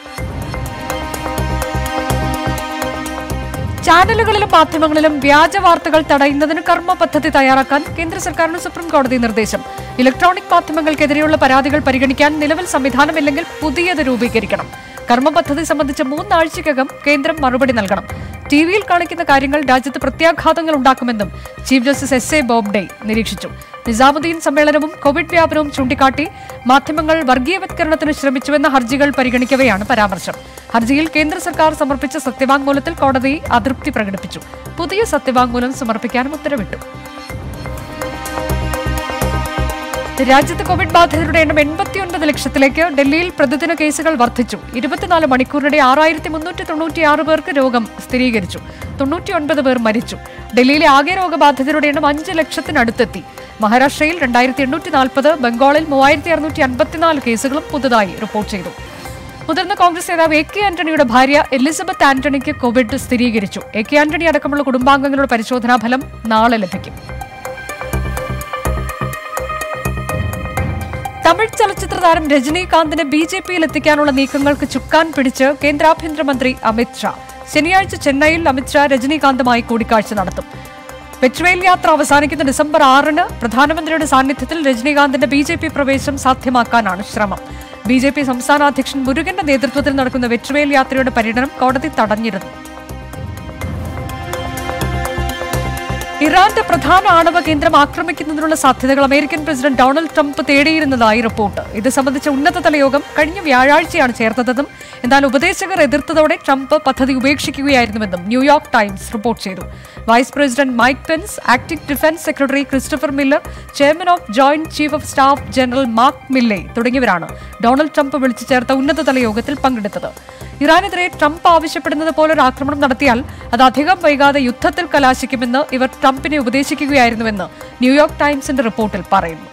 ചാനലുകളിലും മാധ്യമങ്ങളിലും വ്യാജ വാർത്തകൾ തടയുന്നതിന് കർമ്മ പദ്ധതി തയ്യാറാക്കാൻ കേന്ദ്ര സർക്കാരിന് സുപ്രീം കോടതി നിർദ്ദേശം ഇലക്ട്രോണിക് മാധ്യമങ്ങൾക്കെതിരെയുള്ള പരാതികൾ പരിഗണിക്കാൻ നിലവിൽ സംവിധാനമില്ലെങ്കിൽ പുതിയത് രൂപീകരിക്കണം കർമ്മ പദ്ധതി സംബന്ധിച്ച് മൂന്നാഴ്ചയ്ക്കകം കേന്ദ്രം മറുപടി നൽകണം ടി വിയിൽ കാണിക്കുന്ന കാര്യങ്ങൾ രാജ്യത്ത് പ്രത്യാഘാതങ്ങൾ ഉണ്ടാക്കുമെന്നും chief justice S A Bobde നിരീക്ഷിച്ചു നിസാമുദ്ദീൻ സമ്മേളനവും കോവിഡ് വ്യാപനവും ചൂണ്ടിക്കാട്ടി മാധ്യമങ്ങൾ വർഗീയവത്കരണത്തിന് ശ്രമിച്ചുവെന്ന ഹർജികൾ പരിഗണിക്കവെയാണ് പരാമർശം ഹർജിയിൽ കേന്ദ്ര സർക്കാർ സമർപ്പിച്ച സത്യവാങ്മൂലത്തിൽ കോടതി അതൃപ്തി പ്രകടിപ്പിച്ചു പുതിയ സത്യവാങ്മൂലം സമർപ്പിക്കാനും ഉത്തരവിട്ടു രാജ്യത്ത് കോവിഡ് ബാധിതരുടെ എണ്ണം എൺപത്തിയൊൻപത് ലക്ഷത്തിലേക്ക് ഡൽഹിയിൽ പ്രതിദിന കേസുകൾ വർദ്ധിച്ചു ഇരുപത്തിനാല് മണിക്കൂറിനിടെ ആറായിരത്തി മുന്നൂറ്റി തൊണ്ണൂറ്റിയാറ് പേർക്ക് രോഗം സ്ഥിരീകരിച്ചു തൊണ്ണൂറ്റിയൊൻപത് പേർ മരിച്ചു ഡൽഹിയിലെ ആകെ രോഗബാധിതരുടെ എണ്ണം അഞ്ച് ലക്ഷത്തിനടുത്തെത്തി മഹാരാഷ്ട്രയിൽ രണ്ടായിരത്തി എണ്ണൂറ്റി നാൽപ്പത് ബംഗാളിൽ മൂവായിരത്തി അറുന്നൂറ്റി അൻപത്തിനാല് കേസുകളും പുതുതായി റിപ്പോർട്ട് ചെയ്തു മുതിർന്ന കോൺഗ്രസ് നേതാവ് എ കെ ആന്റണിയുടെ ഭാര്യ എലിസബത്ത് ആന്റണിക്ക് കോവിഡ് സ്ഥിരീകരിച്ചു എ കെ ആന്റണി അടക്കമുള്ള കുടുംബാംഗങ്ങളുടെ പരിശോധനാ ഫലം നാളെ ലഭിക്കും തമിഴ് ചലച്ചിത്ര താരം രജനീകാന്തിനെ ബി ജെ പിയിൽ എത്തിക്കാനുള്ള നീക്കങ്ങൾക്ക് ചുക്കാൻ പിടിച്ച് കേന്ദ്ര ആഭ്യന്തരമന്ത്രി അമിത് ഷാ ശനിയാഴ്ച ചെന്നൈയിൽ അമിത് ഷാ രജനീകാന്തുമായി കൂടിക്കാഴ്ച നടത്തും പെട്രോയിൽ യാത്ര അവസാനിക്കുന്ന ഡിസംബർ ആറിന് പ്രധാനമന്ത്രിയുടെ സാന്നിധ്യത്തിൽ രജനീകാന്തിന്റെ ബി ജെ പി പ്രവേശം സാധ്യമാക്കാനാണ് ശ്രമം ബി ജെ പി സംസ്ഥാന അധ്യക്ഷൻ മുരുകന്റെ നേതൃത്വത്തിൽ നടക്കുന്ന വെട്രുവേൽ യാത്രയുടെ പര്യടനം കോടതി തടഞ്ഞിരുന്നു ഇറാന്റെ പ്രധാന ആണവ കേന്ദ്രം ആക്രമിക്കുന്നതിനുള്ള സാധ്യതകൾ അമേരിക്കൻ പ്രസിഡന്റ് ഡൊണാൾഡ് ട്രംപ് തേടിയിരുന്നതായി റിപ്പോർട്ട് ഇത് സംബന്ധിച്ച ഉന്നതതല യോഗം കഴിഞ്ഞ വ്യാഴാഴ്ചയാണ് ചേർത്തതെന്നും എന്നാൽ ഉപദേശകർ എതിർത്തതോടെ ട്രംപ് പദ്ധതി ഉപേക്ഷിക്കുകയായിരുന്നുവെന്നും ന്യൂയോർക്ക് ടൈംസ് റിപ്പോർട്ട് ചെയ്തു vice president Mike Pence acting defence secretary Christopher Miller chairman of joint chief of staff general Mark Milley തുടങ്ങിയവരാണ് ഡൊണാൾഡ് ട്രംപ് വിളിച്ചു ചേർത്ത ഉന്നതതല യോഗത്തിൽ പങ്കെടുത്തത് ഇറാനെതിരെ ട്രംപ് ആവശ്യപ്പെടുന്നത് പോലൊരു ആക്രമണം നടത്തിയാൽ അത് അധികം വൈകാതെ യുദ്ധത്തിൽ കലാശിക്കുമെന്ന് ഇവർ ട്രംപിനെ ഉപദേശിക്കുകയായിരുന്നുവെന്ന് ന്യൂയോർക്ക് ടൈംസിന്റെ റിപ്പോർട്ടിൽ പറയുന്നു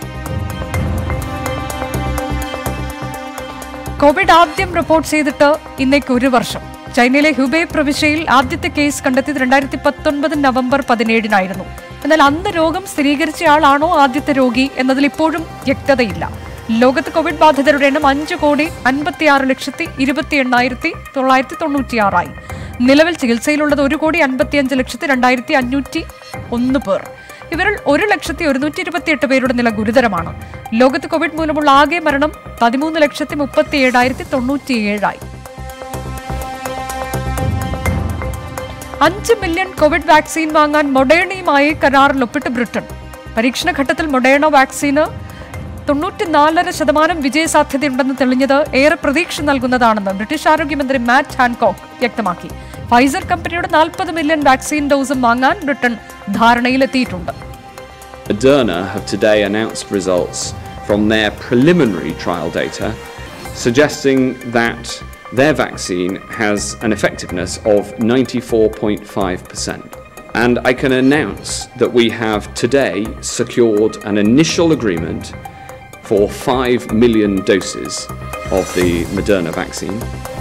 കോവിഡ് ആദ്യം റിപ്പോർട്ട് ചെയ്തിട്ട് ഇന്നേക്ക് ഒരു വർഷം ചൈനയിലെ ഹുബേ പ്രവിശ്യയിൽ ആദ്യത്തെ കേസ് കണ്ടെത്തിയത് രണ്ടായിരത്തി പത്തൊൻപത് നവംബർ പതിനേഴിനായിരുന്നു എന്നാൽ അന്ന് രോഗം സ്ഥിരീകരിച്ചയാളാണോ ആദ്യത്തെ രോഗി എന്നതിൽ ഇപ്പോഴും വ്യക്തതയില്ല ലോകത്ത് കോവിഡ് ബാധിതരുടെ എണ്ണം അഞ്ച് കോടി അൻപത്തിയാറ് ലക്ഷത്തി ഇരുപത്തി എണ്ണായിരത്തി തൊള്ളായിരത്തി തൊണ്ണൂറ്റിയാറായി നിലവിൽ ചികിത്സയിലുള്ളത് ഒരു കോടി അൻപത്തിയഞ്ച് ലക്ഷത്തി രണ്ടായിരത്തി അഞ്ഞൂറ്റി ഒന്ന് പേർ ഇവരിൽ ഒരു ലക്ഷത്തി ഒരുന്നൂറ്റി ഇരുപത്തിയെട്ട് പേരുടെ നില ഗുരുതരമാണ് ലോകത്ത് കോവിഡ് മൂലമുള്ള ആകെ മരണം പതിമൂന്ന് ലക്ഷത്തി മുപ്പത്തി ഏഴായിരത്തി തൊണ്ണൂറ്റിയേഴായി അഞ്ച് മില്യൺ കോവിഡ് വാക്സിൻ വാങ്ങാൻ മൊഡേണയുമായി കരാറിൽ ഒപ്പിട്ട് ബ്രിട്ടൻ പരീക്ഷണ ഘട്ടത്തിൽ മൊഡേണ വാക്സിന് തൊണ്ണൂറ്റിനാലര ശതമാനം വിജയസാധ്യതയുണ്ടെന്ന് തെളിഞ്ഞത് ഏറെ പ്രതീക്ഷ നൽകുന്നതാണെന്ന് ബ്രിട്ടീഷ് ആരോഗ്യമന്ത്രി മാറ്റ് ഹാൻകോക്ക് വ്യക്തമാക്കി ഫൈസർ കമ്പനിയുടെ നാൽപ്പത് മില്യൺ വാക്സിൻ ഡോസും വാങ്ങാൻ ബ്രിട്ടൻ ധാരണയിലെത്തിയിട്ടുണ്ട് Moderna have today announced results from their preliminary trial data suggesting that their vaccine has an effectiveness of 94.5%. And I can announce that we have today secured an initial agreement for 5 million doses of the Moderna vaccine.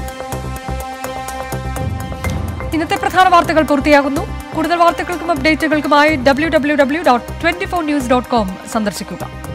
ഇന്നത്തെ പ്രധാന വാർത്തകൾ പൂർത്തിയാകുന്നു കൂടുതൽ വാർത്തകൾക്കും അപ്ഡേറ്റുകൾക്കുമായി W W W dot twenty four news dot com സന്ദർശിക്കുക